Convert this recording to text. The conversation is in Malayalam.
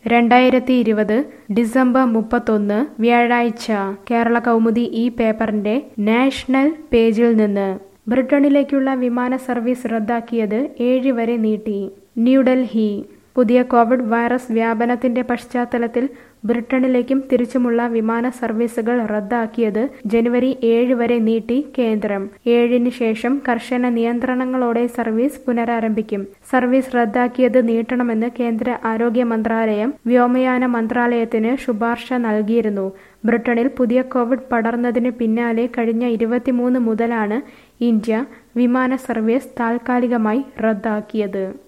രണ്ടായിരത്തി ഇരുപത് ഡിസംബർ മുപ്പത്തൊന്ന് വ്യാഴാഴ്ച കേരള കൗമുദി ഈ പേപ്പറിന്റെ നാഷണൽ പേജിൽ നിന്ന് ബ്രിട്ടനിലേക്കുള്ള വിമാന സർവീസ് റദ്ദാക്കിയത് ഏഴ് വരെ നീട്ടി ന്യൂഡൽഹി പുതിയ കോവിഡ് വൈറസ് വ്യാപനത്തിന്റെ പശ്ചാത്തലത്തിൽ ബ്രിട്ടനിലേക്കും തിരിച്ചുമുള്ള വിമാന സർവീസുകൾ റദ്ദാക്കിയത് ജനുവരി ഏഴ് വരെ നീട്ടി കേന്ദ്രം ഏഴിന് ശേഷം കർശന നിയന്ത്രണങ്ങളോടെ സർവീസ് പുനരാരംഭിക്കും സർവീസ് റദ്ദാക്കിയത് നീട്ടണമെന്ന് കേന്ദ്ര ആരോഗ്യ മന്ത്രാലയം വ്യോമയാന മന്ത്രാലയത്തിന് ശുപാർശ നൽകിയിരുന്നു ബ്രിട്ടനിൽ പുതിയ കോവിഡ് പടർന്നതിന് പിന്നാലെ കഴിഞ്ഞ ഇരുപത്തിമൂന്ന് മുതലാണ് ഇന്ത്യ വിമാന സർവീസ് താൽക്കാലികമായി റദ്ദാക്കിയത്